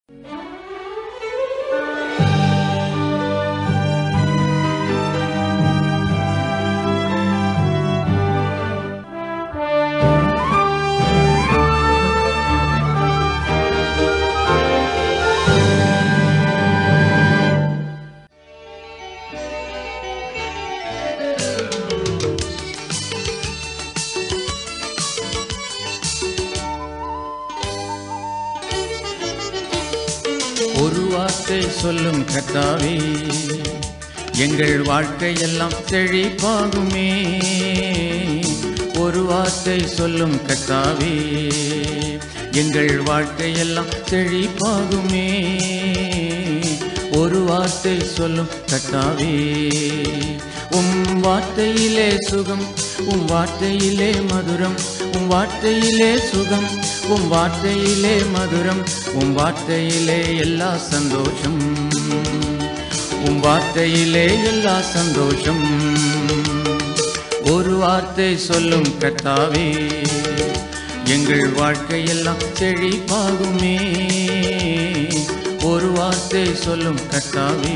ஒரு வார்த்தை சொல்லும் கர்த்தாவே எங்கள் வாழ்க்கையெல்லாம் செழிப்பாகுமே ஒரு வார்த்தை சொல்லும் கர்த்தாவே எங்கள் வாழ்க்கையெல்லாம் செழிப்பாகுமே ஒரு வார்த்தை சொல்லும் கர்த்தாவே உம் வார்த்தையிலே சுகம் உம் வார்த்தையிலே மதுரம் உம் வார்த்தையிலே சுகம் உம் வார்த்தையிலே மதுரம் உம் வார்த்தையிலே எல்லா சந்தோஷம் உம் வார்த்தையிலே எல்லா சந்தோஷம் ஒரு வார்த்தை சொல்லும் கர்த்தாவே எங்கள் வாழ்க்கையெல்லாம் செழிப்பாகுமே ஒரு வார்த்தை சொல்லும் கர்த்தாவே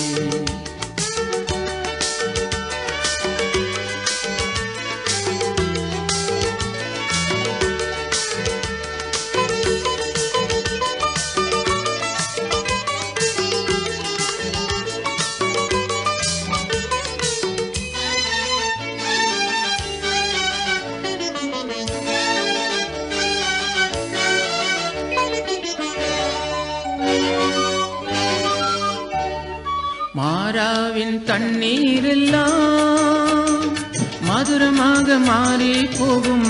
மாறாவின் தண்ணீரெல்லாம் மதுரமாக மாறி போகும்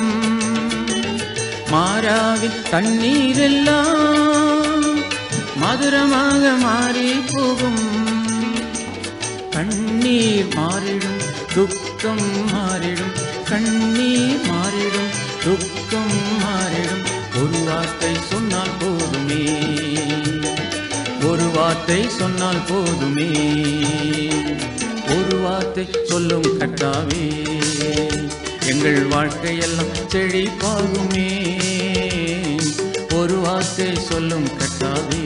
மாறாவின் தண்ணீரெல்லாம் மதுரமாக மாறி போகும் கண்ணீர் மாறிடும் துக்கம் மாறிடும் கண்ணீர் மாறிடும் துக்கம் மாறிடும் ஒரு வார்த்தை சொன்னால் போதுமே ஒரு வார்த்தை சொன்னால் போதுமே ஒரு வார்த்தை சொல்லும் கட்டாவே எங்கள் வாழ்க்கையெல்லாம் செழிப்பாகுமே ஒரு வார்த்தை சொல்லும் கட்டாவே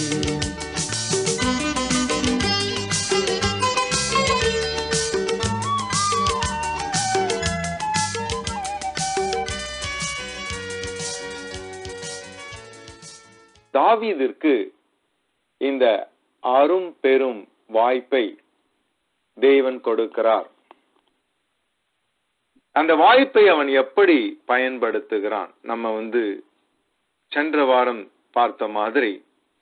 தாவீதிற்கு இந்த அரும் பெரும் வாய்ப்பை தேவன் கொடுக்கிறார் அந்த வாய்ப்பை அவன் எப்படி பயன்படுத்துகிறான் நம்ம வந்து சென்ற வாரம் பார்த்த மாதிரி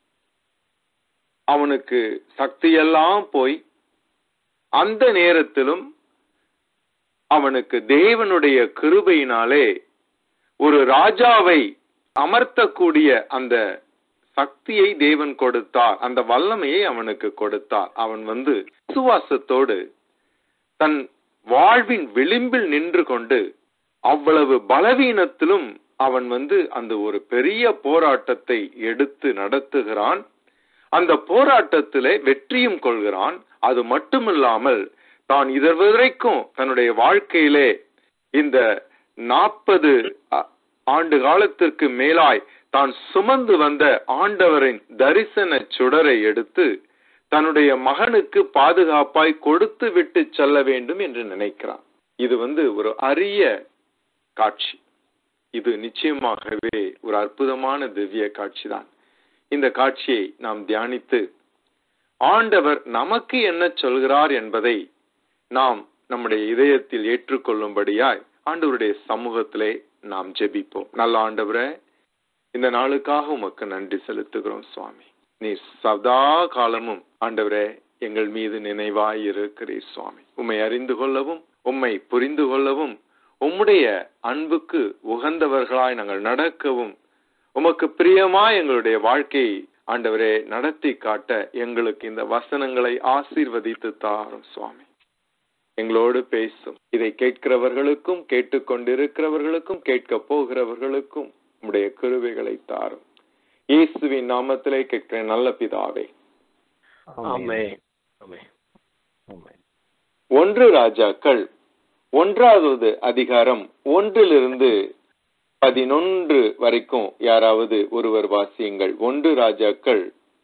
அவனுக்கு சக்தியெல்லாம் போய் அந்த நேரத்திலும் அவனுக்கு தேவனுடைய கிருபையினாலே ஒரு ராஜாவை அமர்த்தக்கூடிய அந்த சக்தியை தேவன் கொடுத்தார் அந்த வல்லமையை அவனுக்கு கொடுத்தார் அவன் வந்து விசுவாசத்தோடு தன் வாழ்வின் விளிம்பில் நின்று கொண்டு அவ்வளவு பலவீனத்திலும் அவன் வந்து அந்த ஒரு பெரிய போராட்டத்தை எடுத்து நடத்துகிறான் அந்த போராட்டத்திலே வெற்றியும் கொள்கிறான் அது மட்டுமில்லாமல் தான் இதுவரைக்கும் தன்னுடைய வாழ்க்கையிலே இந்த நாற்பது ஆண்டு காலத்திற்கு மேலாய் தான் சுமந்து வந்த ஆண்டவரின் தரிசன சுடரை எடுத்து தன்னுடைய மகனுக்கு பாதுகாப்பாய் கொடுத்து விட்டு செல்ல வேண்டும் என்று நினைக்கிறான் இது வந்து ஒரு அரிய காட்சி இது நிச்சயமாகவே ஒரு அற்புதமான திவ்ய காட்சி தான் இந்த காட்சியை நாம் தியானித்து ஆண்டவர் நமக்கு என்ன சொல்கிறார் என்பதை நாம் நம்முடைய இதயத்தில் ஏற்றுக்கொள்ளும்படியாய் ஆண்டவருடைய சமூகத்திலே நாம் ஜெபிப்போம் நல்ல ஆண்டவரே இந்த நாளுக்காக உமக்கு நன்றி செலுத்துகிறோம் சுவாமி நீ சதா காலமும் ஆண்டவரே எங்கள் மீது நினைவாய் இருக்கிறீர் சுவாமி உம்மை அறிந்து கொள்ளவும் உம்மை புரிந்து கொள்ளவும் உம்முடைய அன்புக்கு உகந்தவர்களாய் நாங்கள் நடக்கவும் உமக்கு பிரியமாய் எங்களுடைய வாழ்க்கையை ஆண்டவரே நடத்தி காட்ட எங்களுக்கு இந்த வசனங்களை ஆசீர்வதித்து தாரும் சுவாமி எங்களோடு பேசும் இதை கேட்கிறவர்களுக்கும் கேட்டுக்கொண்டிருக்கிறவர்களுக்கும் கேட்க போகிறவர்களுக்கும் உம்முடைய கிருவைகளை தாரும் இயேசுவின் நாமத்திலே கேட்கிறேன் நல்ல பிதாவே ஆமென் ஆமென் ஆமென் ஒன்று ராஜாக்கள் ஒன்றாவது அதிகாரம் ஒன்றிலிருந்து பதினொன்று வரைக்கும் யாராவது ஒருவர் வாசியுங்கள் ஒன்று ராஜாக்கள்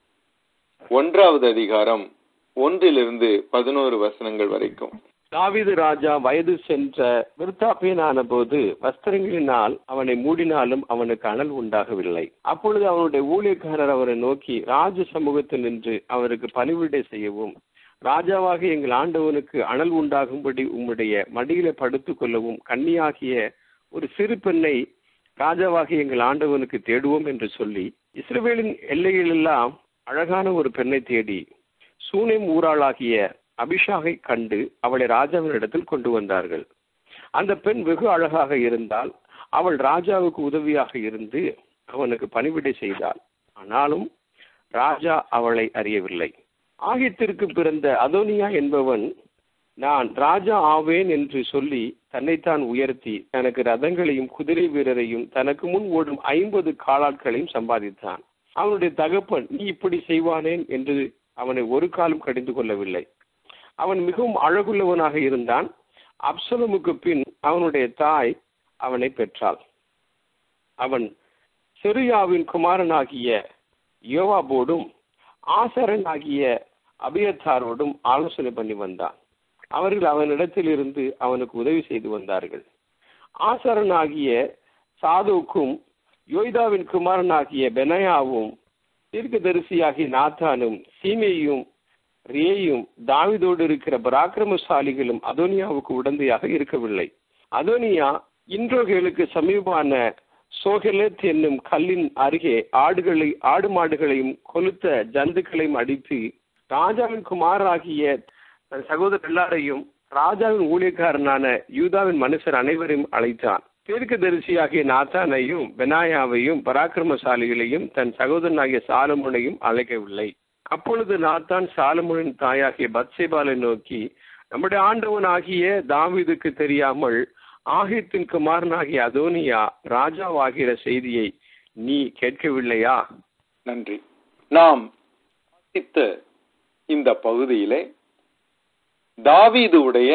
ஒன்றாவது அதிகாரம் ஒன்றிலிருந்து பதினோரு வசனங்கள் வரைக்கும் தாவீது ராஜா வயது சென்ற விருத்தாப்பியனான போது வஸ்திரங்களினால் அவனை மூடினாலும் அவனுக்கு அனல் உண்டாகவில்லை அப்பொழுது அவனுடைய ஊழியக்காரர் அவரை நோக்கி ராஜ சமூகத்தில் நின்று அவருக்கு பணிவிடை செய்யவும் ராஜாவாக எங்கள் ஆண்டவனுக்கு அனல் உண்டாகும்படி உம்முடைய மடியில படுத்துக் கொள்ளவும் கன்னியாகிய ஒரு சிறு பெண்ணை ராஜாவாக எங்கள் ஆண்டவனுக்கு தேடுவோம் என்று சொல்லி இஸ்ரவேலின் எல்லைகளெல்லாம் அழகான ஒரு பெண்ணை தேடி சூனேம் ஊராளாகிய அபிஷாகை கண்டு அவளை ராஜாவினிடத்தில் கொண்டு வந்தார்கள் அந்த பெண் வெகு அழகாக இருந்தால் அவள் ராஜாவுக்கு உதவியாக இருந்து அவனுக்கு பணிவிடை செய்தாள் ஆனாலும் ராஜா அவளை அறியவில்லை ஆகித்திற்கு பிறந்த அதோனியா என்பவன் நான் ராஜா ஆவேன் என்று சொல்லி தன்னைத்தான் உயர்த்தி தனக்கு ரதங்களையும் குதிரை வீரரையும் தனக்கு முன் ஓடும் ஐம்பது காலாட்களையும் சம்பாதித்தான் அவனுடைய தகப்பன் நீ இப்படி செய்வானேன் என்று அவனை ஒரு காலம் கடிந்து கொள்ளவில்லை அவன் மிகவும் அழகுள்ளவனாக இருந்தான் அப்சலமுக்கு பின் அவனுடைய தாய் அவனை பெற்றாள் அவன் செருயாவின் குமாரனாகிய யோவாபோடும் ஆசரனாகிய அபியத்தாரோடும் ஆலோசனை பண்ணி வந்தான் அவர்கள் அவனிடத்தில் இருந்து அவனுக்கு உதவி செய்து வந்தார்கள் ஆசரனாகிய சாதுவுக்கும் யோய்தாவின் குமாரனாகிய பெனயாவும் தீர்க்கதரிசியாகிய நாத்தானும் சீமையும் ரேயும் தாவிதோடு இருக்கிற பராக்கிரமசாலிகளும் அதோனியாவுக்கு உடந்தையாக இருக்கவில்லை அதோனியா இன்றோகளுக்கு சமீபமான சோகலத் என்னும் கல்லின் அருகே ஆடுகளை ஆடு மாடுகளையும் கொளுத்த ஜந்துக்களையும் அடித்து ராஜாவின் குமாராகிய தன் சகோதரர் எல்லாரையும் ராஜாவின் ஊழியக்காரனான யூதாவின் மனுஷர் அனைவரையும் அழைத்தான் தீர்க்கதரிசியாகிய நாத்தானையும் பெனாயாவையும் பராக்கிரமசாலிகளையும் தன் சகோதரனாகிய சாலமுனையும் அழைக்கவில்லை அப்பொழுது நாத்தான் சாலமுனின் தாயாகிய பத்சேபாலை நோக்கி நம்முடைய ஆண்டவனாகிய தாவீதுக்கு தெரியாமல் ஆகித்தின் குமாரனாகிய அதோனியா ராஜாவாகிற செய்தியை நீ கேட்கவில்லையா நன்றி நாம் வாசித்த இந்த பகுதியிலே தாவீதுடைய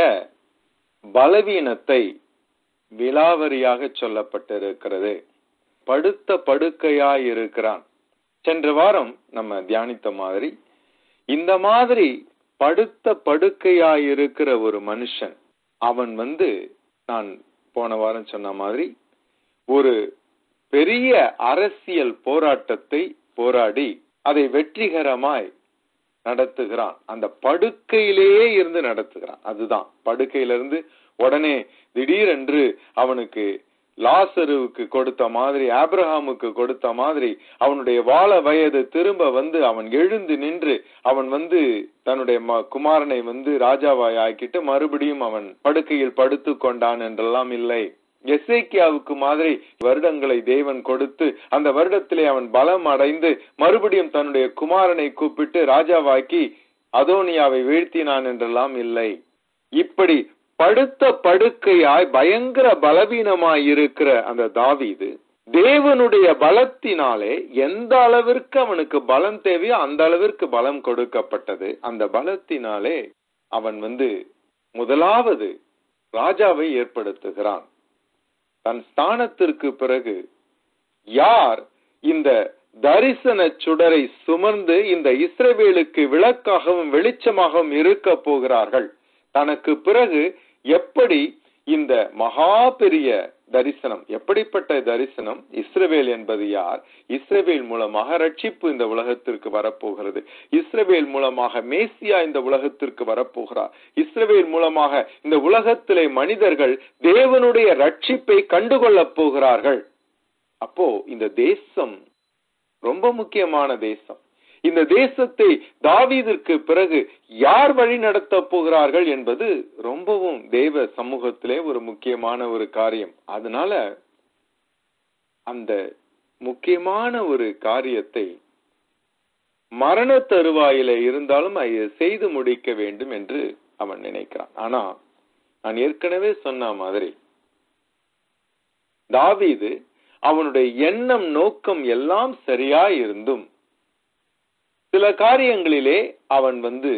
பலவீனத்தை விலாவரியாக சொல்லப்பட்டிருக்கிறது படுத்த படுக்கையாய் இருக்கிறான் சென்ற வாரம் நம்ம தியானித்த மாதிரி இந்த மாதிரி படுத்த படுக்கையாய் இருக்கிற ஒரு மனுஷன் அவன் வந்து நான் போன வாரம் சொன்ன மாதிரி ஒரு பெரிய அரசியல் போராட்டத்தை போராடி அதை வெற்றிகரமாய் நடத்துகிறான் அந்த படுக்கையிலேயே இருந்து நடத்துகிறான் அதுதான் படுக்கையிலிருந்து உடனே திடீரென்று அவனுக்கு லாசருவுக்கு கொடுத்த மாதிரி ஆப்ரஹாமுக்கு கொடுத்த மாதிரி அவனுடைய வாழ வயது திரும்ப வந்து அவன் எழுந்து நின்று அவன் வந்து தன்னுடைய ம- குமாரனை வந்து ராஜாவாய் ஆக்கிட்டு மறுபடியும் அவன் படுக்கையில் படுத்து கொண்டான் என்றெல்லாம் இல்லை எசேக்கியாவுக்கு மாதிரி வருடங்களை தேவன் கொடுத்து அந்த வருடத்திலே அவன் பலம் அடைந்து மறுபடியும் தன்னுடைய குமாரனை கூப்பிட்டு ராஜாவாக்கி அதோனியாவை வீழ்த்தினான் என்றெல்லாம் இல்லை இப்படி படுத்த படுக்கையாய் பயங்கர பலவீனமாய் இருக்கிற அந்த தாவீது தேவனுடைய பலத்தினாலே எந்த அளவிற்கு அவனுக்கு பலம் தேவையோ அந்த அளவிற்கு பலம் கொடுக்கப்பட்டது அந்த பலத்தினாலே அவன் வந்து முதலாவது ராஜாவை ஏற்படுத்துகிறான் தன் ஸ்தானத்திற்கு பிறகு யார் இந்த தரிசன சுடரை சுமந்து இந்த இஸ்ரவேலுக்கு விளக்காகவும் வெளிச்சமாகவும் இருக்க போகிறார்கள் தனக்கு பிறகு எப்படி இந்த மகா பெரிய தரிசனம் எப்படிப்பட்ட தரிசனம் இஸ்ரவேல் என்பது யார் இஸ்ரவேல் மூலமாக ரட்சிப்பு இந்த உலகத்திற்கு வரப்போகிறது இஸ்ரவேல் மூலமாக மேசியா இந்த உலகத்திற்கு வரப்போகிறார் இஸ்ரவேல் மூலமாக இந்த உலகத்திலே மனிதர்கள் தேவனுடைய ரட்சிப்பை கண்டுகொள்ளப் போகிறார்கள் அப்போ இந்த தேசம் ரொம்ப முக்கியமான தேசம் இந்த தேசத்தை தாவீதிற்கு பிறகு யார் வழி நடத்த போகிறார்கள் என்பது ரொம்பவும் தேவ சமூகத்திலே ஒரு முக்கியமான ஒரு காரியம் அதனால அந்த முக்கியமான ஒரு காரியத்தை மரண தருவாயில இருந்தாலும் அதை செய்து முடிக்க வேண்டும் என்று அவன் நினைக்கிறான் ஆனா நான் ஏற்கனவே சொன்ன மாதிரி தாவீது அவனுடைய எண்ணம் நோக்கம் எல்லாம் சரியா இருந்தும் சில காரியங்களிலே அவன் வந்து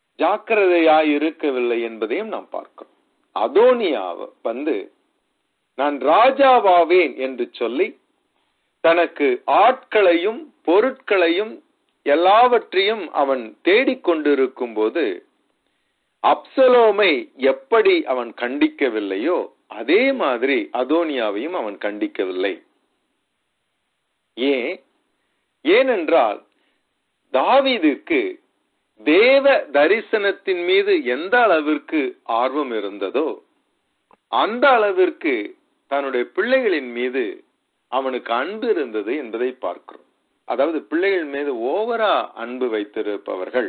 ஜாக்கிரதையாய் இருக்கவில்லை என்பதையும் நாம் பார்க்கிறோம் அதோனியா வந்து நான் ராஜாவாவேன் என்று சொல்லி தனக்கு ஆட்களையும் பொருட்களையும் எல்லாவற்றையும் அவன் தேடிக்கொண்டிருக்கும் போது அப்சலோமை எப்படி அவன் கண்டிக்கவில்லையோ அதே மாதிரி அதோனியாவையும் அவன் கண்டிக்கவில்லை ஏன் ஏனென்றால் தாவீதுக்கு தேவ தரிசனத்தின் மீது எந்த அளவிற்கு ஆர்வம் இருந்ததோ அந்த அளவிற்கு தன்னுடைய பிள்ளைகளின் மீது அவனுக்கு அன்பு இருந்தது என்பதை பார்க்கிறோம் அதாவது பிள்ளைகள் மீது ஓவரா அன்பு வைத்திருப்பவர்கள்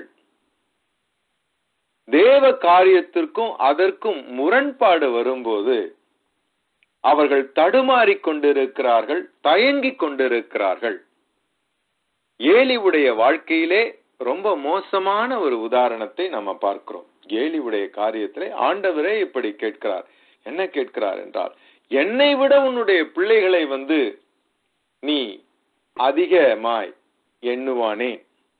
தேவ காரியத்திற்கும் அதற்கும் முரண்பாடு வரும்போது அவர்கள் தடுமாறிக் கொண்டிருக்கிறார்கள் தயங்கிக் கொண்டிருக்கிறார்கள் ஏலிவுடைய வாழ்க்கையிலே ரொம்ப மோசமான ஒரு உதாரணத்தை நம்ம பார்க்கிறோம் ஏலிவுடைய காரியத்திலே ஆண்டவரே இப்படி கேட்கிறார் என்ன கேட்கிறார் என்றால் என்னை விட உன்னுடைய பிள்ளைகளை வந்து நீ அதிகமாய் எண்ணுவானே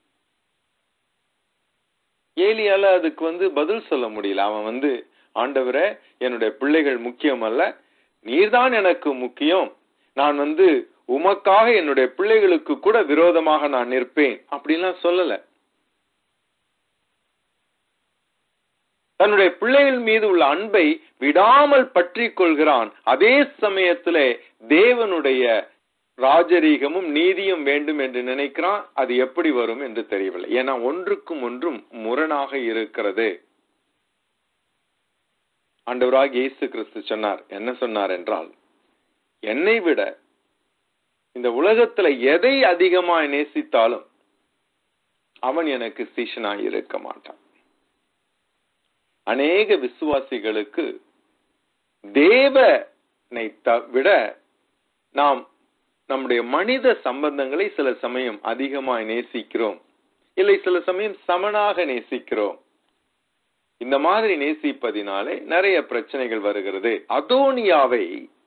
ஏலியால அதுக்கு வந்து பதில் சொல்ல முடியல அவன் வந்து ஆண்டவரே என்னுடைய பிள்ளைகள் முக்கியம் அல்ல நீர்தான் எனக்கு முக்கியம் நான் வந்து உமக்காக என்னுடைய பிள்ளைகளுக்கு கூட விரோதமாக நான் நிற்பேன் அப்படின்லாம் சொல்லல தன்னுடைய பிள்ளைகள் மீது உள்ள அன்பை விடாமல் பற்றி கொள்கிறான் அதே சமயத்திலே தேவனுடைய ராஜரீகமும் நீதியும் வேண்டும் என்று நினைக்கிறான் அது எப்படி வரும் என்று தெரியவில்லை ஏன்னா ஒன்றுக்கும் ஒன்றும் முரணாக இருக்கிறது ஆண்டவராக இயேசு கிறிஸ்து சொன்னார் என்ன சொன்னார் என்றால் என்னை விட இந்த உலகத்துல எதை அதிகமாய் நேசித்தாலும் அவன் எனக்கு சீஷனாய் இருக்க மாட்டான் அநேக விசுவாசிகளுக்கு தேவனை விட நாம் நம்முடைய மனித சம்பந்தங்களை சில சமயம் அதிகமாய் நேசிக்கிறோம் இல்லை சில சமயம் சமனாக நேசிக்கிறோம் இந்த மாதிரி நேசிப்பதினாலே நிறைய பிரச்சனைகள் வருகிறது அதோனியாவை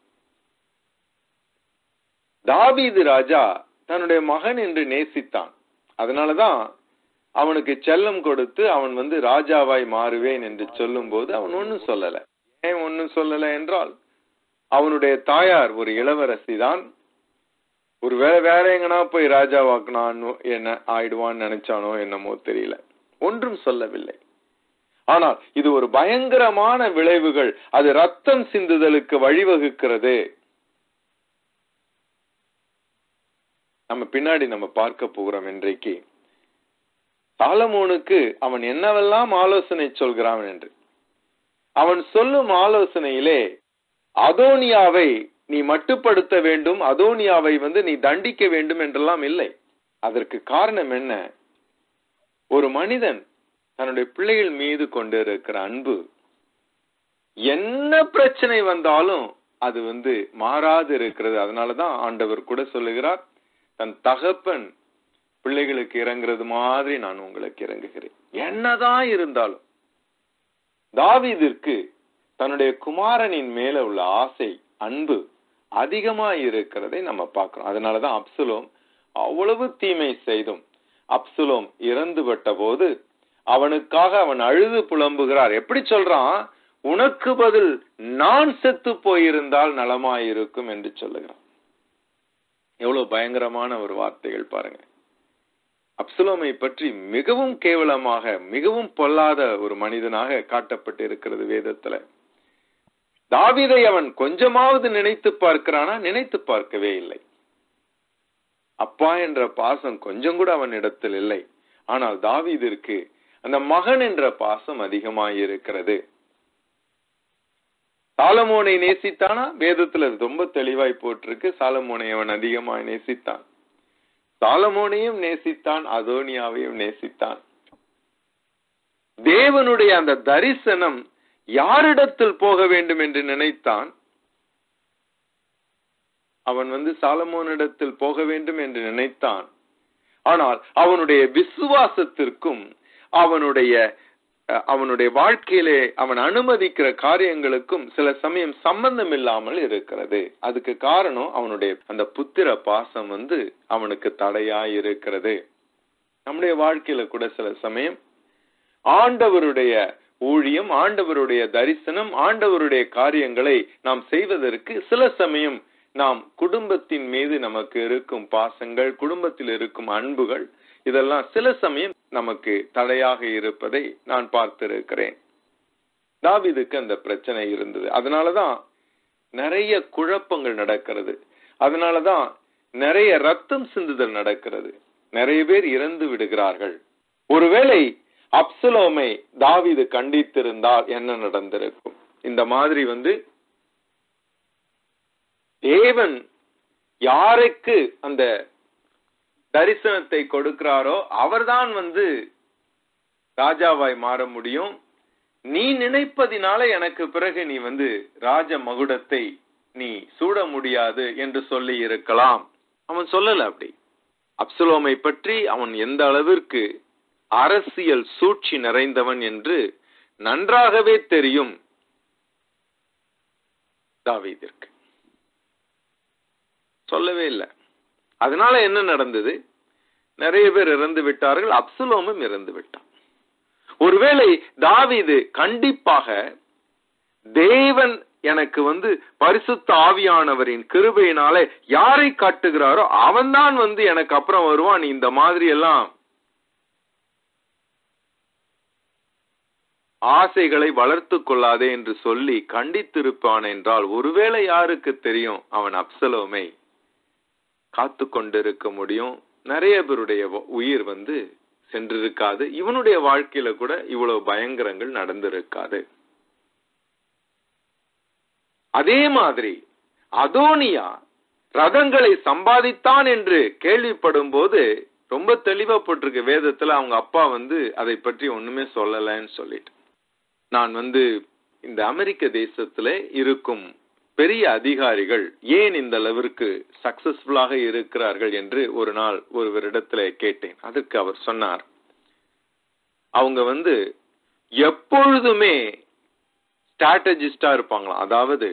தாவீது ராஜா தன்னுடைய மகன் என்று நேசித்தான் அதனாலதான் அவனுக்கு செல்லம் கொடுத்து அவன் வந்து ராஜாவாய் மாறுவேன் என்று சொல்லும் போது அவன் ஒன்னும் சொல்லல ஏன் ஒன்னும் சொல்லல என்றால் அவனுடைய தாயார் ஒரு இளவரசி தான் ஒரு வேற வேற எங்கனா போய் ராஜாவாக்குனான் என்ன ஆயிடுவான்னு நினைச்சானோ என்னமோ தெரியல ஒன்றும் சொல்லவில்லை ஆனால் இது ஒரு பயங்கரமான விளைவுகள் அது ரத்தம் சிந்துதலுக்கு வழிவகுக்கிறது நம்ம பின்னாடி நம்ம பார்க்க போகிறோம் இன்றைக்கு சாலமோனுக்கு அவன் என்னவெல்லாம் ஆலோசனை சொல்கிறான் என்று அவன் சொல்லும் ஆலோசனையிலே அதோனியாவை நீ மட்டுப்படுத்த வேண்டும் அதோனியாவை வந்து நீ தண்டிக்க வேண்டும் என்றெல்லாம் இல்லை அதற்கு காரணம் என்ன ஒரு மனிதன் தன்னுடைய பிள்ளைகள் மீது கொண்டு இருக்கிற அன்பு என்ன பிரச்சனை வந்தாலும் அது வந்து மாறாது இருக்கிறது அதனாலதான் ஆண்டவர் கூட சொல்லுகிறார் தன் தகப்பன் பிள்ளைகளுக்கு இறங்குறது மாதிரி நான் உங்களுக்கு இறங்குகிறேன் என்னதான் இருந்தாலும் தாவீதிற்கு தன்னுடைய குமாரனின் மேல உள்ள ஆசை அன்பு அதிகமா இருக்கிறதை நம்ம பார்க்கிறோம் அதனாலதான் அப்சுலோம் அவ்வளவு தீமை செய்தும் அப்சுலோம் இறந்து விட்ட போது அவனுக்காக அவன் அழுது புலம்புகிறார் எப்படி சொல்றான் உனக்கு பதில் நான் செத்து போயிருந்தால் நலமாயிருக்கும் என்று சொல்லுகிறான் எவ்வளவு பயங்கரமான ஒரு வார்த்தைகள் பாருங்க அப்சுலோமை பற்றி மிகவும் கேவலமாக மிகவும் பொல்லாத ஒரு மனிதனாக காட்டப்பட்டு இருக்கிறது வேதத்துல தாவிதை அவன் கொஞ்சமாவது நினைத்து பார்க்கிறானா நினைத்து பார்க்கவே இல்லை அப்பா என்ற பாசம் கொஞ்சம் கூட அவன் இடத்தில் இல்லை ஆனால் தாவீதிற்கு அந்த மகன் என்ற பாசம் அதிகமாயிருக்கிறது சாலமோனை நேசித்தானா வேதத்துல ரொம்ப தெளிவாய் போட்டிருக்கு சாலமோனை அவன் அதிகமாய் நேசித்தான் சாலமோனையும் நேசித்தான் அதோனியாவையும் நேசித்தான் தேவனுடைய அந்த தரிசனம் யாரிடத்தில் போக வேண்டும் என்று நினைத்தான் அவன் வந்து சாலமோனிடத்தில் போக வேண்டும் என்று நினைத்தான் ஆனால் அவனுடைய விசுவாசத்திற்கும் அவனுடைய அவனுடைய வாழ்க்கையிலே அவன் அனுமதிக்கிற காரியங்களுக்கும் சில சமயம் சம்பந்தம் இல்லாமல் இருக்கிறது அதுக்கு காரணம் அவனுடைய அந்த புத்திர பாசம் வந்து அவனுக்கு தடையா இருக்கிறது நம்முடைய வாழ்க்கையில கூட சில சமயம் ஆண்டவருடைய ஊழியம் ஆண்டவருடைய தரிசனம் ஆண்டவருடைய காரியங்களை நாம் செய்வதற்கு சில சமயம் நாம் குடும்பத்தின் மீது நமக்கு இருக்கும் பாசங்கள் குடும்பத்தில் இருக்கும் அன்புகள் இதெல்லாம் சில சமயம் நமக்கு தடையாக இருப்பதை நான் பார்த்திருக்கிறேன் தாவீதுக்கு அந்த பிரச்சனை இருந்தது அதனாலதான் நிறைய குழப்பங்கள் நடக்கிறது அதனாலதான் நிறைய ரத்தம் சிந்துதல் நடக்கிறது நிறைய பேர் இறந்து விடுகிறார்கள் ஒருவேளை அப்சலோமை தாவீது கண்டித்திருந்தால் என்ன நடந்திருக்கும் இந்த மாதிரி வந்து தேவன் யாருக்கு அந்த தரிசனத்தை கொடுக்கிறாரோ அவர்தான் வந்து ராஜாவாய் மாற முடியும் நீ நினைப்பதினால எனக்கு பிறகு நீ வந்து ராஜ மகுடத்தை நீ சூட முடியாது என்று சொல்லி இருக்கலாம் அவன் சொல்லல அப்படி அப்சலோமை பற்றி அவன் எந்த அளவிற்கு அரசியல் சூழ்ச்சி நிறைந்தவன் என்று நன்றாகவே தெரியும் தாவீதிற்கு சொல்லவே இல்லை அதனால என்ன நடந்தது நிறைய பேர் இறந்து விட்டார்கள் அப்சலோமும் இறந்து விட்டான் ஒருவேளை தாவீது கண்டிப்பாக தேவன் எனக்கு வந்து பரிசுத்த ஆவியானவரின் கிருபையினாலே யாரை காட்டுகிறாரோ அவன்தான் வந்து எனக்கு அப்புறம் வருவான் நீ இந்த மாதிரி எல்லாம் ஆசைகளை வளர்த்து கொள்ளாதே என்று சொல்லி கண்டித்திருப்பான் என்றால் ஒருவேளை யாருக்கு தெரியும் அவன் அப்சலோமை காத்து கொண்டிருக்க முடியும் நிறைய பேருடைய வ- உயிர் வந்து சென்றிருக்காது இவனுடைய வாழ்க்கையில கூட இவ்வளவு பயங்கரங்கள் நடந்திருக்காது அதே மாதிரி அதோனியா ரதங்களை சம்பாதித்தான் என்று கேள்விப்படும் போது ரொம்ப தெளிவா போட்டிருக்கு வேதத்துல அவங்க அப்பா வந்து அதை பற்றி ஒண்ணுமே சொல்லலைன்னு சொல்லிட்டு நான் வந்து இந்த அமெரிக்க தேசத்துல இருக்கும் பெரிய அதிகாரிகள் ஏன் இந்த அளவிற்கு சக்சஸ்ஃபுல்லாக இருக்கிறார்கள் என்று ஒரு நாள் ஒருவரிடத்துல கேட்டேன் அதற்கு அவர் சொன்னார் அவங்க வந்து எப்பொழுதுமே ஸ்ட்ராட்டஜிஸ்டா இருப்பாங்களாம் அதாவது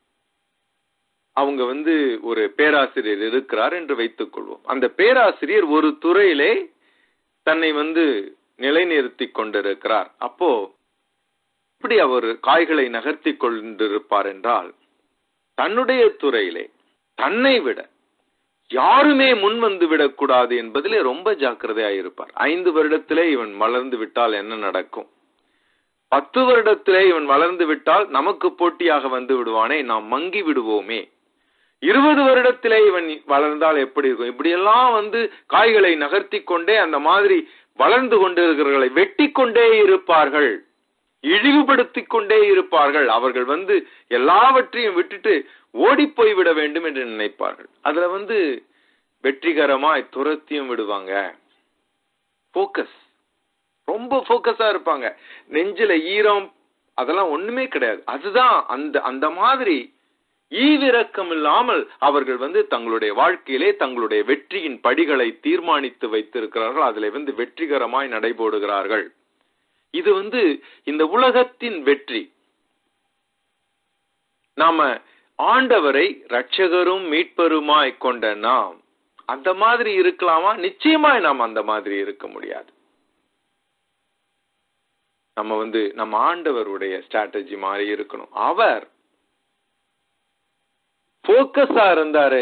அவங்க வந்து ஒரு பேராசிரியர் இருக்கிறார் என்று வைத்துக் கொள்வோம் அந்த பேராசிரியர் ஒரு துறையிலே தன்னை வந்து நிலைநிறுத்திக் கொண்டிருக்கிறார் அப்போ இப்படி அவர் காய்களை நகர்த்தி கொண்டிருப்பார் என்றால் தன்னுடைய துறையிலே தன்னை விட யாருமே முன் வந்து விடக்கூடாது என்பதிலே ரொம்ப ஜாக்கிரதையா இருப்பார் ஐந்து வருடத்திலே இவன் வளர்ந்து விட்டால் என்ன நடக்கும் பத்து வருடத்திலே இவன் வளர்ந்து விட்டால் நமக்கு போட்டியாக வந்து விடுவானே நாம் மங்கி விடுவோமே இருபது வருடத்திலே இவன் வளர்ந்தால் எப்படி இருக்கும் இப்படியெல்லாம் வந்து காய்களை நகர்த்தி கொண்டே அந்த மாதிரி வளர்ந்து கொண்டிருக்கிறவர்களை வெட்டி கொண்டே இருப்பார்கள் இழிவுபடுத்திக் கொண்டே இருப்பார்கள் அவர்கள் வந்து எல்லாவற்றையும் விட்டுட்டு ஓடி போய் விட வேண்டும் என்று நினைப்பார்கள் அதுல வந்து வெற்றிகரமாய் துரத்தியும் விடுவாங்க போக்கஸ் ரொம்ப போக்கஸா இருப்பாங்க நெஞ்சில ஈரம் அதெல்லாம் ஒண்ணுமே கிடையாது அதுதான் அந்த அந்த மாதிரி ஈவிரக்கம் இல்லாமல் அவர்கள் வந்து தங்களுடைய வாழ்க்கையிலே தங்களுடைய வெற்றியின் படிகளை தீர்மானித்து வைத்திருக்கிறார்கள் அதிலே வந்து வெற்றிகரமாய் நடைபோடுகிறார்கள் இது வந்து இந்த உலகத்தின் வெற்றி நாம ஆண்டவரை இரட்சகரும் மீட்பருமாய் கொண்ட நாம் அந்த மாதிரி இருக்கலாமா நிச்சயமாய் நாம் அந்த மாதிரி இருக்க முடியாது நம்ம வந்து நம்ம ஆண்டவருடைய ஸ்ட்ராட்டஜி மாதிரி இருக்கணும் அவர் போக்கஸா இருந்தாரு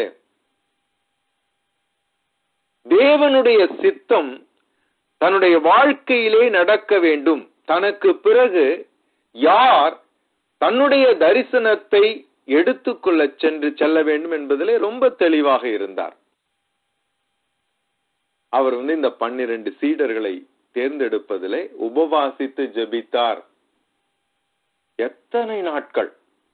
தேவனுடைய சித்தம் தன்னுடைய வாழ்க்கையிலே நடக்க வேண்டும் தனக்கு பிறகு யார் தன்னுடைய தரிசனத்தை எடுத்துக்கொள்ள சென்று செல்ல வேண்டும் என்பதிலே ரொம்ப தெளிவாக இருந்தார் அவர் வந்து இந்த பன்னிரண்டு சீடர்களை தேர்ந்தெடுப்பதிலே உபவாசித்து ஜெபித்தார் எத்தனை நாட்கள்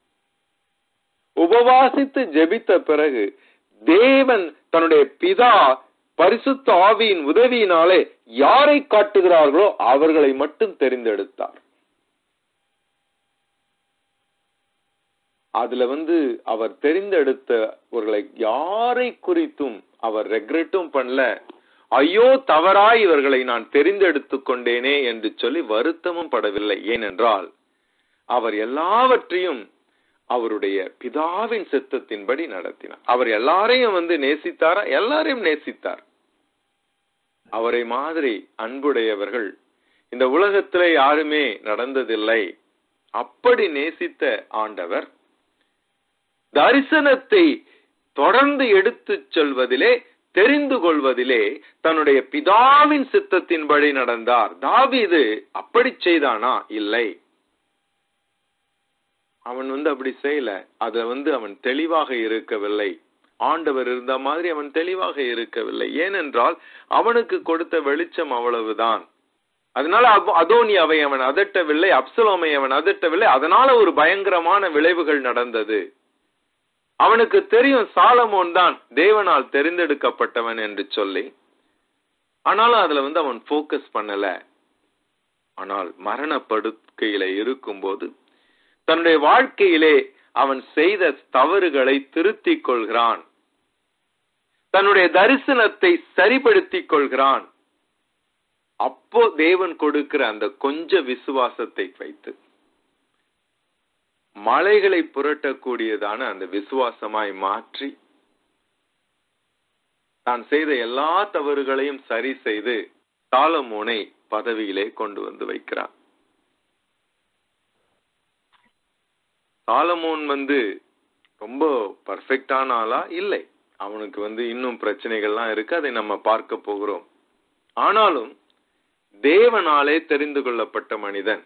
உபவாசித்து ஜெபித்த பிறகு தேவன் தன்னுடைய பிதா பரிசுத்த ஆவியின் உதவியினாலே யாரை காட்டுகிறார்களோ அவர்களை மட்டும் தெரிந்தெடுத்தார் அதுல வந்து அவர் தெரிந்தெடுத்தவர்களை யாரை குறித்தும் அவர் ரெக்ரெட்டும் பண்ணல ஐயோ தவறாய் இவர்களை நான் தெரிந்தெடுத்து கொண்டேனே என்று சொல்லி வருத்தமும் படவில்லை ஏனென்றால் அவர் எல்லாவற்றையும் அவருடைய பிதாவின் சித்தத்தின்படி நடத்தினார் அவர் எல்லாரையும் வந்து நேசித்தாரா எல்லாரையும் நேசித்தார் அவரை மாதிரி அன்புடையவர்கள் இந்த உலகத்துல யாருமே நடந்ததில்லை அப்படி நேசித்த ஆண்டவர் தரிசனத்தை தொடர்ந்து எடுத்துச் செல்வதிலே தெரிந்து கொள்வதிலே தன்னுடைய பிதாவின் சித்தத்தின்படி நடந்தார் தாவீது அப்படி செய்தானா இல்லை அவன் வந்து அப்படி செய்யல அத வந்து அவன் தெளிவாக இருக்கவில்லை ஆண்டவர் இருந்த மாதிரி அவன் தெளிவாக இருக்கவில்லை ஏனென்றால் அவனுக்கு கொடுத்த வெளிச்சம் அவ்வளவுதான் அதனால அப்- அதோனியாவை அவன் அதட்டவில்லை அப்சலோமை அவன் அதட்டவில்லை அதனால ஒரு பயங்கரமான விளைவுகள் நடந்தது அவனுக்கு தெரியும் சாலமோன் தான் தேவனால் தெரிந்தெடுக்கப்பட்டவன் என்று சொல்லி ஆனாலும் அதுல வந்து அவன் ஃபோக்கஸ் பண்ணல ஆனால் மரணப்படுக்கையில இருக்கும்போது தன்னுடைய வாழ்க்கையிலே அவன் செய்த தவறுகளை திருத்திக் கொள்கிறான் தன்னுடைய தரிசனத்தை சரிப்படுத்திக் கொள்கிறான் அப்போ தேவன் கொடுக்கிற அந்த கொஞ்ச விசுவாசத்தை வைத்து மலைகளை புரட்டக்கூடியதான அந்த விசுவாசமாய் மாற்றி தான் செய்த எல்லா தவறுகளையும் சரி செய்து சாலமோனை பதவியிலே கொண்டு வந்து வைக்கிறான் சாலமோன் வந்து ரொம்ப பர்ஃபெக்டான ஆளா இல்லை அவனுக்கு வந்து இன்னும் பிரச்சனைகள்லாம் இருக்கு அதை நம்ம பார்க்க போகிறோம் ஆனாலும் தேவனாலே தெரிந்து கொள்ளப்பட்ட மனிதன்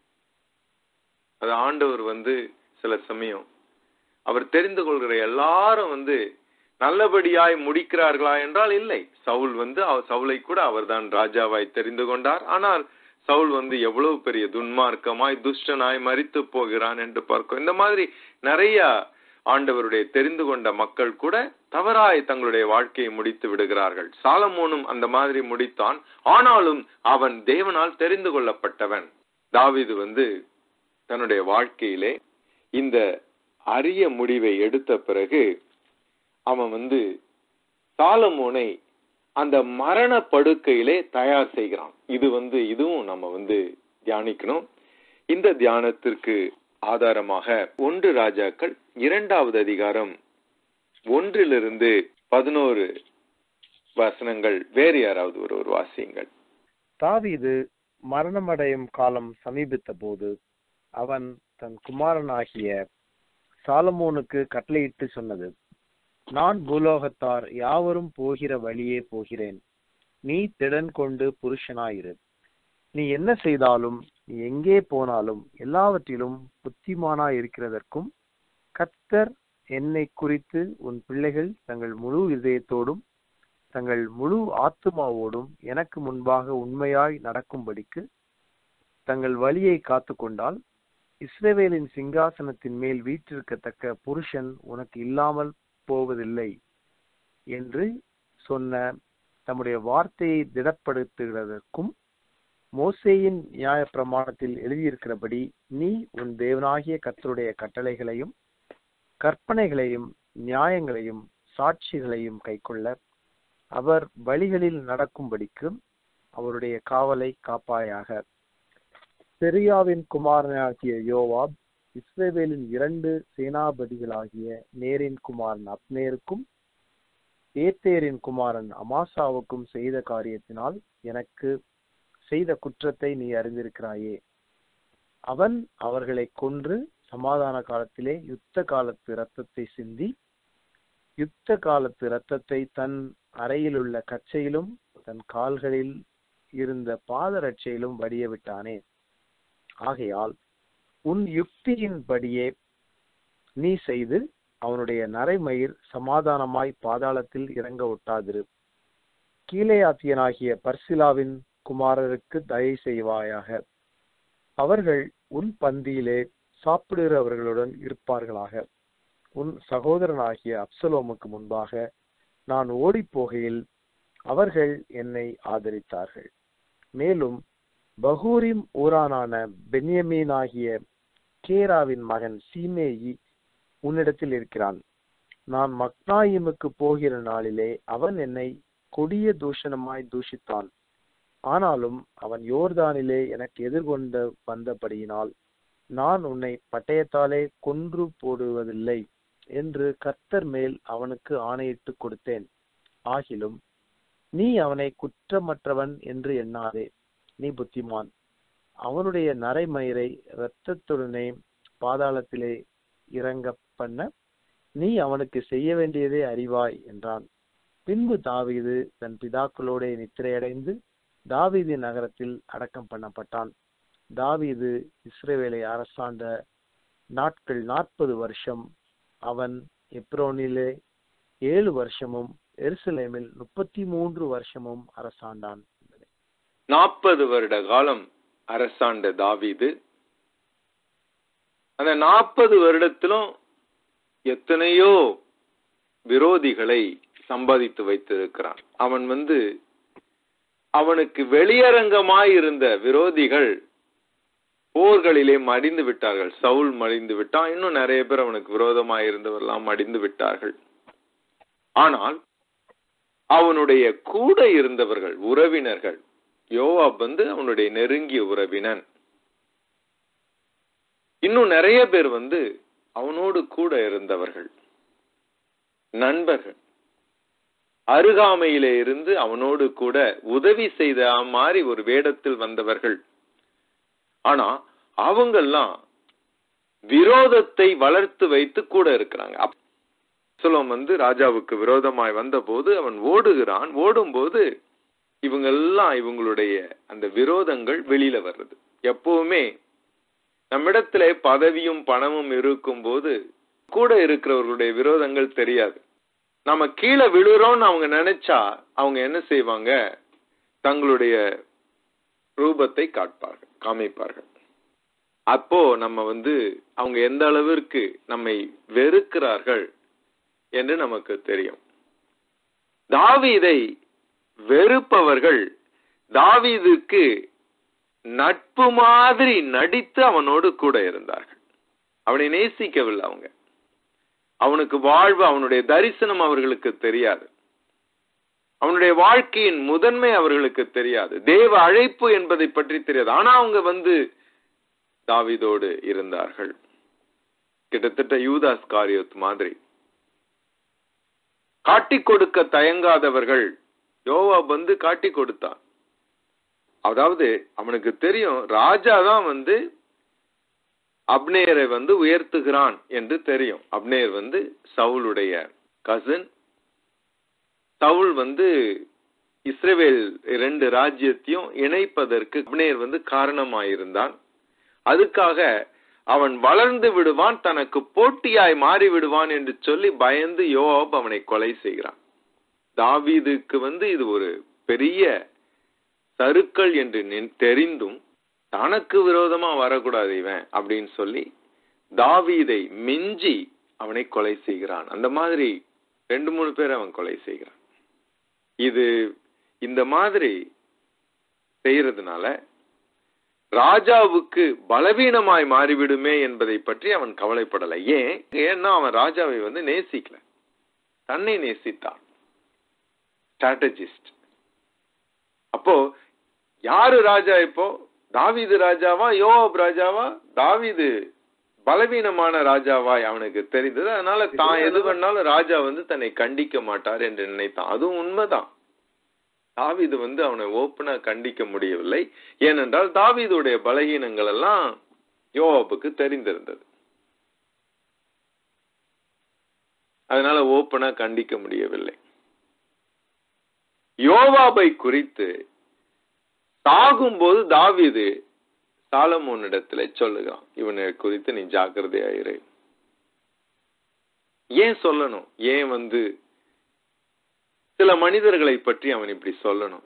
அது ஆண்டவர் வந்து சில சமயம் அவர் தெரிந்து கொள்கிற எல்லாரும் வந்து நல்லபடியாய் முடிக்கிறார்களா என்றால் இல்லை சவுல் வந்து அவ- சவுலை கூட அவர்தான் ராஜாவாய் தெரிந்து கொண்டார் ஆனால் சவுல் வந்து எவ்வளவு பெரிய துன்மார்க்கமாய் துஷ்டனாய் மரித்து போகிறான் என்று பார்க்கும் இந்த மாதிரி நிறைய ஆண்டவருடைய தெரிந்து கொண்ட மக்கள் கூட தவறாய் தங்களுடைய வாழ்க்கையை முடித்து விடுகிறார்கள் சாலமோனும் அந்த மாதிரி முடித்தான் ஆனாலும் அவன் தேவனால் தெரிந்து கொள்ளப்பட்டவன் தாவீது வந்து தன்னுடைய வாழ்க்கையிலே இந்த அரிய முடிவை எடுத்த பிறகு அவன் வந்து சாலமோனை அந்த மரண படுக்கையிலே தயார் செய்கிறான் இது வந்து இதுவும் நம்ம வந்து தியானிக்கணும் இந்த தியானத்திற்கு ஆதாரமாக ஒன்று ராஜாக்கள் இரண்டாவது அதிகாரம் ஒன்றிலிருந்து பதினோரு வசனங்கள் வேறு யாராவது ஒரு ஒரு வாசியுங்கள் தாவீது மரணமடையும் காலம் சமீபித்த போது அவன் தன் குமாரனாகிய சாலமோனுக்கு கட்டளையிட்டு சொன்னது நான் பூலோகத்தார் யாவரும் போகிற வழியே போகிறேன் நீ திடன் கொண்டு புருஷனாயிரு நீ என்ன செய்தாலும் நீ எங்கே போனாலும் எல்லாவற்றிலும் புத்திமானாய் இருக்கிறதற்கும் கர்த்தர் என்னை குறித்து உன் பிள்ளைகள் தங்கள் முழு இதயத்தோடும் தங்கள் முழு ஆத்துமாவோடும் எனக்கு முன்பாக உண்மையாய் நடக்கும்படிக்கு தங்கள் வழியை காத்துக்கொண்டால் இஸ்ரவேலின் சிங்காசனத்தின் மேல் வீற்றிருக்கத்தக்க புருஷன் உனக்கு இல்லாமல் போவதில்லை என்று சொன்ன தம்முடைய வார்த்தையை திடப்படுத்துகிறதற்கும் மோசேயின் நியாய பிரமாணத்தில் எழுதியிருக்கிறபடி நீ உன் தேவனாகிய கர்த்தருடைய கட்டளைகளையும் கற்பனைகளையும் நியாயங்களையும் சாட்சிகளையும் கைக்கொள்ள அவர் வழிகளில் நடக்கும்படிக்கு அவருடைய காவலை காப்பாயாக செரியாவின் குமாரனாகிய யோவாப் இஸ்ரேவேலின் இரண்டு சேனாபதிகளாகிய நேரின் குமாரன் அப்னேருக்கும் ஏத்தேரின் குமாரன் அமாசாவுக்கும் செய்த காரியத்தினால் எனக்கு செய்த குற்றத்தை நீ அறிந்திருக்கிறாயே அவன் அவர்களை கொன்று சமாதான காலத்திலே யுத்த காலத்து இரத்தத்தை சிந்தி யுத்த காலத்து இரத்தத்தை தன் அறையில் உள்ள கச்சையிலும் தன் கால்களில் இருந்த பாதரட்சையிலும் வடிய விட்டானே ஆகையால் உன் யுக்தியின்படியே நீ செய்து அவனுடைய நரைமயிர் சமாதானமாய் பாதாளத்தில் இறங்க ஒட்டாதிரு கீழேயாத்தியனாகிய பர்சிலாவின் குமாரருக்கு தயை செய்வாயாக அவர்கள் உன் பந்தியிலே சாப்பிடுகிறவர்களுடன் இருப்பார்களாக உன் சகோதரனாகிய அப்சலோமுக்கு முன்பாக நான் ஓடிப் போகையில் அவர்கள் என்னை ஆதரித்தார்கள் மேலும் பகூரிம் ஊரானான பென்யமீனாகிய கேராவின் மகன் சீமேயி உன்னிடத்தில் இருக்கிறான் நான் மக்னாயிமுக்கு போகிற நாளிலே அவன் என்னை கொடிய தூஷணமாய் தூஷித்தான் ஆனாலும் அவன் யோர்தானிலே எனக்கு எதிர்கொண்டு வந்தபடியினால் நான் உன்னை பட்டயத்தாலே கொன்று போடுவதில்லை என்று கர்த்தர் மேல் அவனுக்கு ஆணையிட்டு கொடுத்தேன் ஆகிலும் நீ அவனை குற்றமற்றவன் என்று எண்ணாதே நீ புத்திமான் அவனுடைய நரைமயிரை இரத்தத்துடனே பாதாளத்திலே இறங்க பண்ண நீ அவனுக்கு செய்ய வேண்டியதே அறிவாய் என்றான் பின்பு தாவீது தன் பிதாக்களோட நித்திரையடைந்து தாவீது நகரத்தில் அடக்கம் பண்ணப்பட்டான் தாவீது இஸ்ரேவேலை அரசாண்ட நாட்கள் நாற்பது வருஷம் அவன் எப்ரோனிலே ஏழு வருஷமும் எருசலேமில் முப்பத்தி மூன்று வருஷமும் அரசாண்டான் நாற்பது வருட காலம் அரசாண்ட தாவீது அந்த நாற்பது வருடத்திலும் எத்தனையோ விரோதிகளை சம்பாதித்து வைத்திருக்கிறான் அவன் வந்து அவனுக்கு வெளியரங்கமாய் இருந்த விரோதிகள் போர்களிலே மடிந்து விட்டார்கள் சவுல் மடிந்து விட்டான் இன்னும் நிறைய பேர் அவனுக்கு விரோதமாய் இருந்தவரெல்லாம் மடிந்து விட்டார்கள் ஆனால் அவனுடைய கூட இருந்தவர்கள் உறவினர்கள் யோவாப் வந்து அவனுடைய நெருங்கிய உறவினன் இன்னும் நிறைய பேர் வந்து அவனோடு கூட இருந்தவர்கள் நண்பர்கள் அருகாமையிலே இருந்து அவனோடு கூட உதவி செய்த மாதிரி ஒரு வேடத்தில் வந்தவர்கள் ஆனா அவங்கெல்லாம் விரோதத்தை வளர்த்து வைத்து கூட இருக்கிறாங்க அப்சலோம் வந்து ராஜாவுக்கு விரோதமாய் வந்தபோது அவன் ஓடுகிறான் ஓடும்போது இவங்கெல்லாம் இவங்களுடைய அந்த விரோதங்கள் வெளியில வர்றது எப்பவுமே நம்மிடத்துல பதவியும் பணமும் இருக்கும் போது கூட இருக்கிறவர்களுடைய விரோதங்கள் தெரியாது நம்ம கீழே விழுறோம்னு அவங்க நினைச்சா அவங்க என்ன செய்வாங்க தங்களுடைய ரூபத்தை காட்பார்கள் காமிப்பார்கள் அப்போ நம்ம வந்து அவங்க எந்த அளவிற்கு நம்மை வெறுக்கிறார்கள் என்று நமக்கு தெரியும் தாவீதை வெறுப்பவர்கள் தாவீதுக்கு நட்பு மாதிரி நடித்து அவனோடு கூட இருந்தார்கள் அவனை நேசிக்கவில்லை அவங்க அவனுக்கு வாழ்வு அவனுடைய தரிசனம் அவர்களுக்கு தெரியாது அவனுடைய வாழ்க்கையின் முதன்மை அவர்களுக்கு தெரியாது தேவ அழைப்பு என்பதை பற்றி தெரியாது ஆனா அவங்க வந்து தாவிதோடு இருந்தார்கள் கிட்டத்தட்ட யூதாஸ் காரியத் மாதிரி காட்டிக் கொடுக்க தயங்காதவர்கள் யோவா வந்து காட்டி கொடுத்தான் அதாவது அவனுக்கு தெரியும் ராஜா தான் வந்து அப்னேரை வந்து உயர்த்துகிறான் என்று தெரியும் அப்னேர் வந்து சவுளுடைய கசின் சவுல் வந்து இஸ்ரேவேல் இரண்டு ராஜ்யத்தையும் இணைப்பதற்கு அப்னேர் வந்து காரணமாயிருந்தான் அதுக்காக அவன் வளர்ந்து விடுவான் தனக்கு போட்டியாய் மாறி விடுவான் என்று சொல்லி பயந்து யோவாப் அவனை கொலை செய்கிறான் தாவீதுக்கு வந்து இது ஒரு பெரிய சருக்கள் என்று தெரிந்தும் தனக்கு விரோதமா வரக்கூடாது இவன் அப்படின்னு சொல்லி தாவீதை மிஞ்சி அவனை கொலை செய்கிறான் அந்த மாதிரி ரெண்டு மூணு பேர் அவன் கொலை செய்கிறான் இது இந்த மாதிரி செய்யறதுனால ராஜாவுக்கு பலவீனமாய் மாறிவிடுமே என்பதை பற்றி அவன் கவலைப்படலை ஏன் ஏன்னா அவன் ராஜாவை வந்து நேசிக்கல தன்னை நேசித்தான் ஸ்ட்ராட்டஜிஸ்ட் அப்போ யாரு ராஜா இப்போ தாவீது ராஜாவா யோவாப் ராஜாவா தாவீது பலவீனமான ராஜாவாய் அவனுக்கு தெரிந்தது அதனால தான் எது பண்ணாலும் ராஜா வந்து தன்னை கண்டிக்க மாட்டார் என்று நினைத்தான் அதுவும் உண்மைதான் தாவீது வந்து அவனை ஓப்பனா கண்டிக்க முடியவில்லை ஏனென்றால் தாவீதுடைய பலகீனங்கள் எல்லாம் யோவாப்புக்கு தெரிந்திருந்தது அதனால ஓப்பனா கண்டிக்க முடியவில்லை யோவாபை குறித்து சாகும்போது தாவீது சாலமோனிடத்துல சொல்லுகிறான் இவனை குறித்து நீ ஜாக்கிரதையாயிரு ஏன் சொல்லணும் ஏன் வந்து சில மனிதர்களை பற்றி அவன் இப்படி சொல்லணும்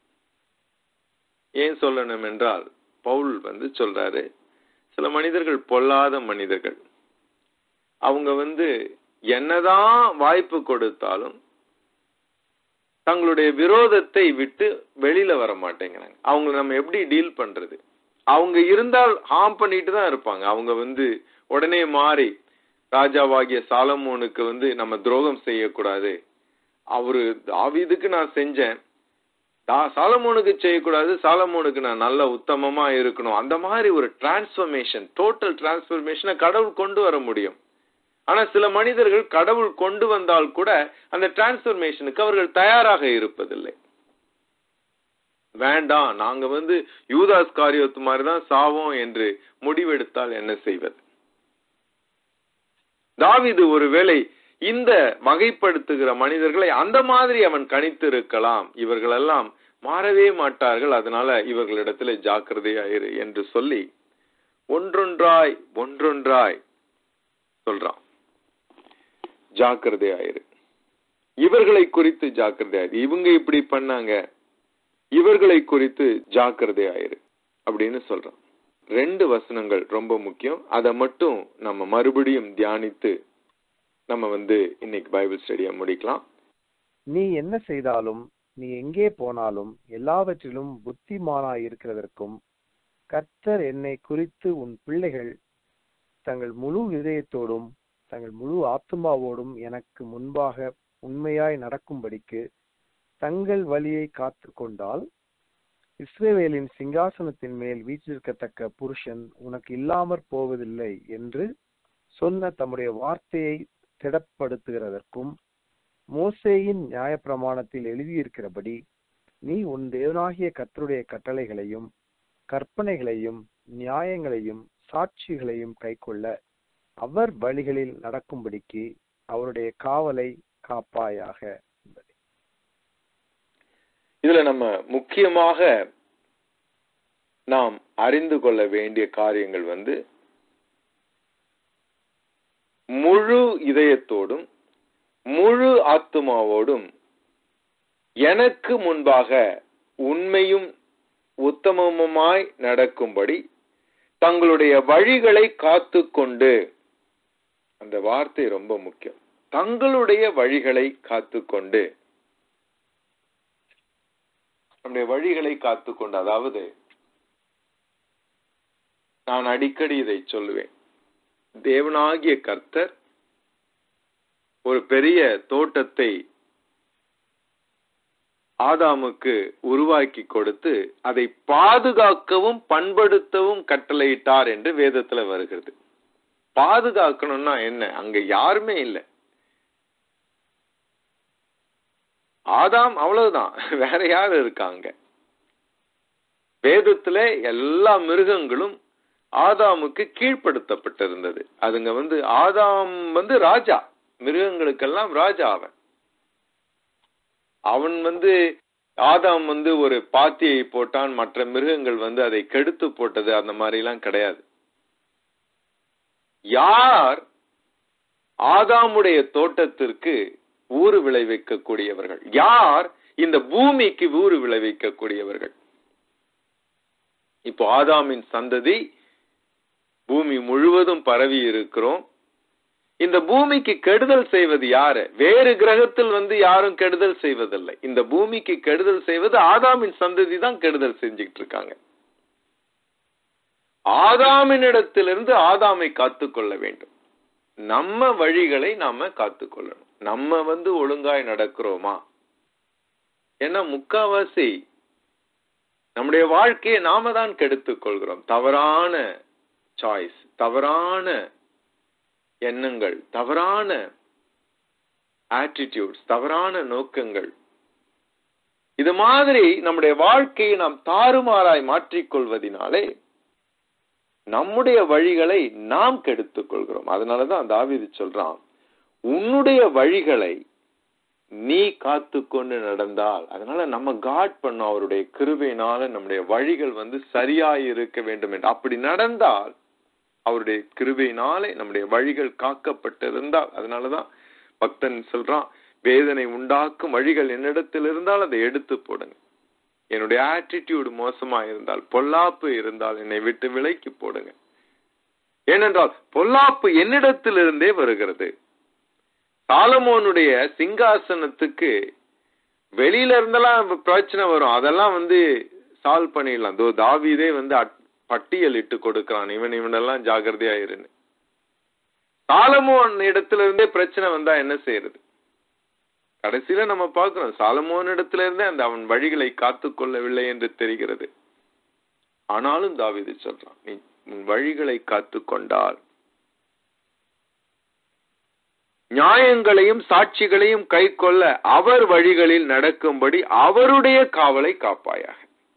ஏன் சொல்லணும் என்றால் பவுல் வந்து சொல்றாரு சில மனிதர்கள் பொல்லாத மனிதர்கள் அவங்க வந்து என்னதான் வாய்ப்பு கொடுத்தாலும் தங்களுடைய விரோதத்தை விட்டு வெளியில வர மாட்டேங்கிறாங்க அவங்க நம்ம எப்படி டீல் பண்றது அவங்க இருந்தால் ஹார்ம் பண்ணிட்டு தான் இருப்பாங்க அவங்க வந்து உடனே மாறி ராஜாவாகிய சாலமோனுக்கு வந்து நம்ம துரோகம் செய்யக்கூடாது அவரு தாவீதுக்கு நான் செஞ்சேன் சாலமோனுக்கு செய்யக்கூடாது சாலமோனுக்கு நான் நல்ல உத்தமமா இருக்கணும் அந்த மாதிரி ஒரு டிரான்ஸ்பர்மேஷன் டோட்டல் டிரான்ஸ்பர்மேஷனை கடவுள் கொண்டு வர முடியும் ஆனா சில மனிதர்கள் கடவுள் கொண்டு வந்தால் கூட அந்த டிரான்ஸ்பர்மேஷனுக்கு அவர்கள் தயாராக இருப்பதில்லை வேண்டாம் நாங்க வந்து யூதாஸ் காரியத்து மாதிரி தான் சாவோம் என்று முடிவெடுத்தால் என்ன செய்வது தாவீது ஒருவேளை இந்த வகைப்படுத்துகிற மனிதர்களை அந்த மாதிரி அவன் கணித்து இருக்கலாம் இவர்களெல்லாம் மாறவே மாட்டார்கள் அதனால இவர்களிடத்துல ஜாக்கிரதையாயிரு என்று சொல்லி ஒன்றொன்றாய் ஒன்றொன்றாய் சொல்றான் ஜாக்கிரதையாயிரு இவர்களை குறித்து ஜாக்கிரதையாயிரு இவங்க இப்படி பண்ணாங்க இவர்களை குறித்து ஜாக்கிரதையாயிரு அப்படின்னு சொல்றான் ரெண்டு வசனங்கள் ரொம்ப முக்கியம் அதை மட்டும் நம்ம மறுபடியும் தியானித்து நம்ம வந்து இன்னைக்கு பைபிள் ஸ்டடியை முடிக்கலாம் நீ என்ன செய்தாலும் நீ எங்கே போனாலும் எல்லாவற்றிலும் புத்திமானாய் இருக்கிறதற்கும் கர்த்தர் என்னை குறித்து உன் பிள்ளைகள் தங்கள் முழு இதயத்தோடும் தங்கள் முழு ஆத்துமாவோடும் எனக்கு முன்பாக உண்மையாய் நடக்கும்படிக்கு தங்கள் வழியை காத்து கொண்டால் இஸ்ரேவேலின் சிங்காசனத்தின் மேல் வீற்றிருக்கத்தக்க புருஷன் உனக்கு இல்லாமற் போவதில்லை என்று சொன்ன தம்முடைய வார்த்தையை திடப்படுத்துகிறதற்கும் மோசேயின் நியாயப்பிரமாணத்தில் எழுதியிருக்கிறபடி நீ உன் தேவனாகிய கர்த்தருடைய கட்டளைகளையும் கற்பனைகளையும் நியாயங்களையும் சாட்சிகளையும் கைக்கொள்ள அவர் வழிகளில் நடக்கும்படிக்கு அவருடைய காவலை காப்பாயாக என்பதே இதுல நம்ம முக்கியமாக நாம் அறிந்து கொள்ள வேண்டிய காரியங்கள் வந்து முழு இதயத்தோடும் முழு ஆத்துமாவோடும் எனக்கு முன்பாக உண்மையும் உத்தமமுமாய் நடக்கும்படி தங்களுடைய வழிகளை காத்துக்கொண்டு அந்த வார்த்தை ரொம்ப முக்கியம் தங்களுடைய வழிகளை காத்துக்கொண்டு நம்முடைய வழிகளை காத்துக்கொண்டு அதாவது நான் அடிக்கடி இதை சொல்லுவேன் தேவனாகிய கர்த்தர் ஒரு பெரிய தோட்டத்தை ஆதாமுக்கு உருவாக்கி கொடுத்து அதை பாதுகாக்கவும் பண்படுத்தவும் கட்டளையிட்டார் என்று வேதத்துல வருகிறது பாதுகாக்கணும்னா என்ன அங்க யாருமே இல்லை ஆதாம் அவ்வளவுதான் வேற யாரு இருக்காங்க வேதத்துல எல்லா மிருகங்களும் ஆதாமுக்கு கீழ்ப்படுத்தப்பட்டிருந்தது அதுங்க வந்து ஆதாம் வந்து ராஜா மிருகங்களுக்கெல்லாம் ராஜா அவன் அவன் வந்து ஆதாம் வந்து ஒரு பாத்தியை போட்டான் மற்ற மிருகங்கள் வந்து அதை கெடுத்து போட்டது அந்த மாதிரி எல்லாம் கிடையாது யார் ஆதாமுடைய தோட்டத்திற்கு ஊறு விளைவிக்கக்கூடியவர்கள் யார் இந்த பூமிக்கு ஊறு விளைவிக்கக்கூடியவர்கள் இப்போ ஆதாமின் சந்ததி பூமி முழுவதும் பரவி இருக்கிறோம் இந்த பூமிக்கு கெடுதல் செய்வது யாரு வேறு கிரகத்தில் வந்து யாரும் கெடுதல் செய்வதில்லை இந்த பூமிக்கு கெடுதல் செய்வது ஆதாமின் சந்ததி தான் கெடுதல் செஞ்சுக்கிட்டு இருக்காங்க ஆதாமினிடத்திலிருந்து ஆதாமை காத்துக்கொள்ள வேண்டும் நம்ம வழிகளை நாம காத்துக்கொள்ளணும் நம்ம வந்து ஒழுங்காய் நடக்கிறோமா ஏன்னா முக்காவாசி நம்முடைய வாழ்க்கையை நாம தான் கெடுத்துக் கொள்கிறோம் தவறான சாய்ஸ் தவறான எண்ணங்கள் தவறான ஆட்டிடியூட்ஸ் தவறான நோக்கங்கள் இது மாதிரி நம்முடைய வாழ்க்கையை நாம் தாறுமாறாய் மாற்றிக்கொள்வதினாலே நம்முடைய வழிகளை நாம் கெடுத்துக் கொள்கிறோம் அதனாலதான் தாவீது சொல்றான் உன்னுடைய வழிகளை நீ காத்துக்கொண்டு நடந்தால் அதனால நம்ம காட் பண்ணோம் அவருடைய கிருபையினால நம்முடைய வழிகள் வந்து சரியாய் இருக்க வேண்டும் என்று அப்படி நடந்தால் அவருடைய கிருபையினாலே நம்முடைய வழிகள் காக்கப்பட்டிருந்தால் அதனாலதான் பக்தன் சொல்றான் வேதனை உண்டாக்கும் வழிகள் என்னிடத்தில் இருந்தால் அதை எடுத்து போடுங்க என்னுடைய ஆட்டிடியூடு மோசமா இருந்தால் பொல்லாப்பு இருந்தால் என்னை விட்டு விலைக்கு போடுங்க ஏனென்றால் பொல்லாப்பு என்னிடத்திலிருந்தே வருகிறது சாலமோனுடைய சிங்காசனத்துக்கு வெளியில இருந்தெல்லாம் பிரச்சனை வரும் அதெல்லாம் வந்து சால்வ் பண்ணிடலாம் தோ தாவீதே வந்து பட்டியல் இட்டு கொடுக்கிறான் இவன் இவனெல்லாம் ஜாகிரதையா இருன்னு சாலமோன் இடத்துல இருந்தே பிரச்சனை வந்தா என்ன செய்யறது கடைசியில நம்ம பார்க்கிறோம் சாலமோன் இடத்துல இருந்தே அந்த அவன் வழிகளை காத்து கொள்ளவில்லை என்று தெரிகிறது ஆனாலும் தாவிது சொல்றான் நீ உன் வழிகளை காத்து கொண்டால் நியாயங்களையும் சாட்சிகளையும் கை கொள்ள அவர் வழிகளில் நடக்கும்படி அவருடைய காவலை காப்பாயாக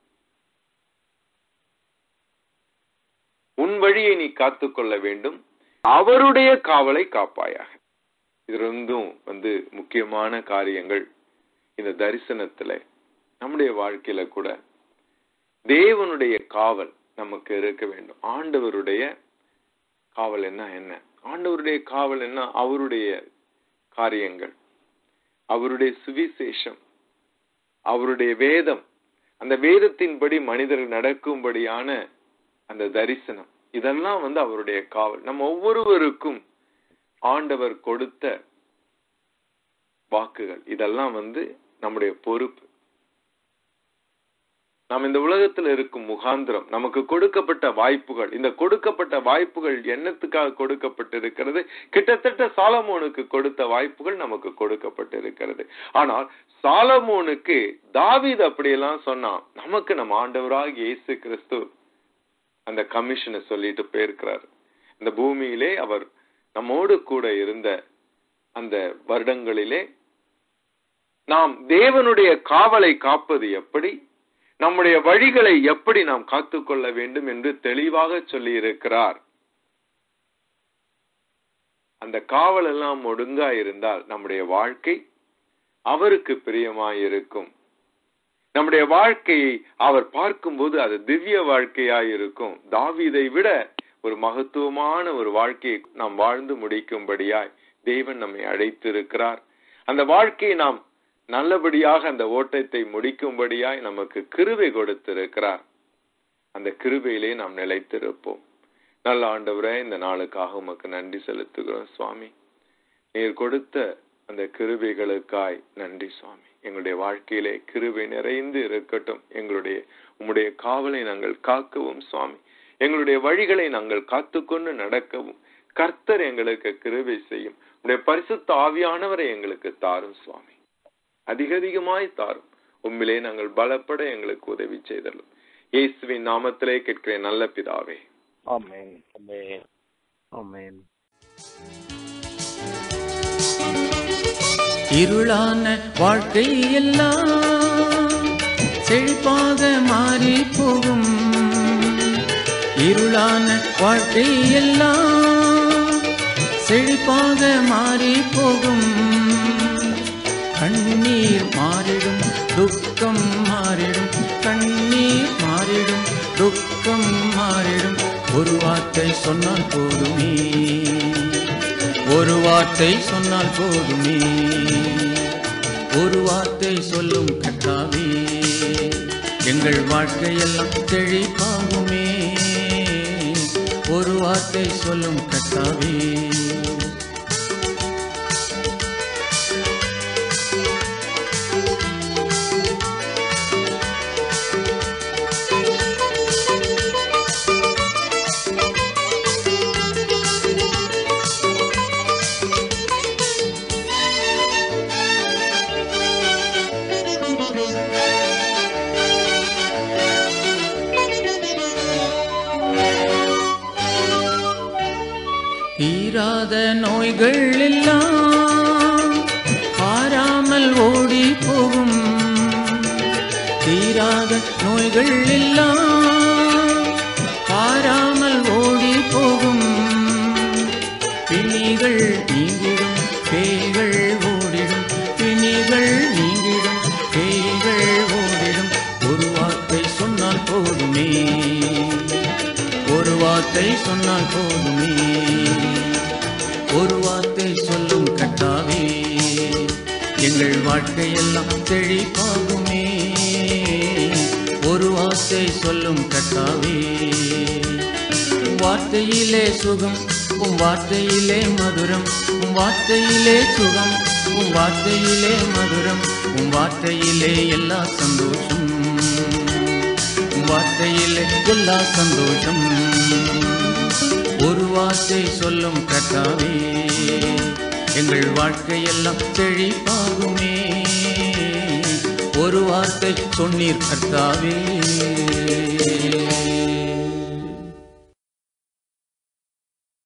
உன் வழியை நீ காத்துக்கொள்ள வேண்டும் அவருடைய காவலை காப்பாயாக இது ரெண்டும் வந்து முக்கியமான காரியங்கள் இந்த தரிசனத்துல நம்முடைய வாழ்க்கையில கூட தேவனுடைய காவல் நமக்கு இருக்க வேண்டும் ஆண்டவருடைய காவல் என்ன என்ன ஆண்டவருடைய காவல் என்ன அவருடைய காரியங்கள் அவருடைய சுவிசேஷம் அவருடைய வேதம் அந்த வேதத்தின்படி மனிதர்கள் நடக்கும்படியான அந்த தரிசனம் இதெல்லாம் வந்து அவருடைய காவல் நம்ம ஒவ்வொருவருக்கும் ஆண்டவர் கொடுத்த வாக்குகள் இதெல்லாம் வந்து நம்முடைய பொறுப்பு நாம் இந்த உலகத்தில் இருக்கும் முகாந்திரம் நமக்கு கொடுக்கப்பட்ட வாய்ப்புகள் இந்த கொடுக்கப்பட்ட வாய்ப்புகள் என்னத்துக்காக கொடுக்கப்பட்டிருக்கிறது கிட்டத்தட்ட சாலமோனுக்கு கொடுத்த வாய்ப்புகள் நமக்கு கொடுக்கப்பட்டிருக்கிறது ஆனால் சாலமோனுக்கு தாவீது அப்படியெல்லாம் சொன்னான் நமக்கு நம்ம ஆண்டவராக இயேசு கிறிஸ்து அந்த கமிஷனை சொல்லிட்டு போயிருக்கிறார் இந்த பூமியிலே அவர் நம்மோடு கூட இருந்த அந்த வருடங்களிலே நாம் தேவனுடைய காவலை காப்பது எப்படி நம்முடைய வழிகளை எப்படி நாம் காத்துக்கொள்ள வேண்டும் என்று தெளிவாக சொல்லி இருக்கிறார் அந்த காவல் எல்லாம் ஒழுங்கா இருந்தால் நம்முடைய வாழ்க்கை அவருக்கு பிரியமாயிருக்கும் நம்முடைய வாழ்க்கையை அவர் பார்க்கும்போது அது திவ்ய வாழ்க்கையாய் இருக்கும் தாவீதை விட ஒரு மகத்துவமான ஒரு வாழ்க்கையை நாம் வாழ்ந்து முடிக்கும்படியாய் தேவன் நம்மை அழைத்திருக்கிறார் அந்த வாழ்க்கையை நாம் நல்லபடியாக அந்த ஓட்டத்தை முடிக்கும்படியாய் நமக்கு கிருபை கொடுத்திருக்கிறார் அந்த கிருபையிலே நாம் நிலைத்திருப்போம் நல்ல ஆண்டவரே இந்த நாளுக்காக உமக்கு நன்றி செலுத்துகிறோம் சுவாமி நீர் கொடுத்த அந்த கிருபைகளுக்காய் நன்றி சுவாமி எங்களுடைய வாழ்க்கையிலே கிருபை நிறைந்து இருக்கட்டும் எங்களுடைய உம்முடைய காவலை நாங்கள் காக்கவும் சுவாமி எங்களுடைய வழிகளை நாங்கள் காத்துக்கொண்டு நடக்கவும் கர்த்தர் எங்களுக்கு கிருபை செய்யும் உடைய பரிசுத்த ஆவியானவரை எங்களுக்கு தாரும் சுவாமி அதிக அதிகமாய் தாரும் உண்மையிலே நாங்கள் பலப்பட எங்களுக்கு உதவி செய்தலும் இயேசுவின் நாமத்திலே கேட்கிறேன் நல்ல பிதாவே ஆமென் ஆமென் இருளான வாழ்க்கை எல்லாம் செழிப்பாக மாறி போகும் இருளான வாழ்க்கை எல்லாம் செழிப்பாக மாறி போகும் கண்ணீர் மாறிடும் துக்கம் மாறிடும் கண்ணீர் மாறிடும் துக்கம் மாறிடும் ஒரு வார்த்தை சொன்னால் போதுமே ஒரு வார்த்தை சொன்னால் போதுமே ஒரு வார்த்தை சொல்லும் கட்டாவே எங்கள் வாழ்க்கையெல்லாம் செழிப்பாகுமே ஒரு வார்த்தை சொல்லும் கட்டாவே தீராத நோய்கள் எல்லாம் பாராமல் ஓடி போகும் தீராத நோய்கள் எல்லாம் பாராமல் ஓடி போகும் பிணிகள் நீங்கிடும் பேய்கள் ஓடிடும் பிணிகள் நீங்கிடும் பேய்கள் ஓடிடும் ஒரு வார்த்தை சொன்னால் போதுமே ஒரு வார்த்தை சொன்னால் போதுமே ஒரு வார்த்தை சொல்லும் கட்டாவே எங்கள் வாழ்க்கையெல்லாம் செழிப்பாகுமே ஒரு வார்த்தை சொல்லும் கட்டாவே உம் வார்த்தையிலே சுகம் உம் வார்த்தையிலே மதுரம் உம் வார்த்தையிலே சுகம் உம் வார்த்தையிலே மதுரம் உம் வார்த்தையிலே எல்லா சந்தோஷம் உம் வார்த்தையிலே எல்லா சந்தோஷம் ஒரு வார்த்தை சொல்லும் கட்டாவே எங்கள் வாழ்க்கையெல்லாம் செழிப்பாகுமே ஒரு வார்த்தை சொன்னீர் கர்த்தாவே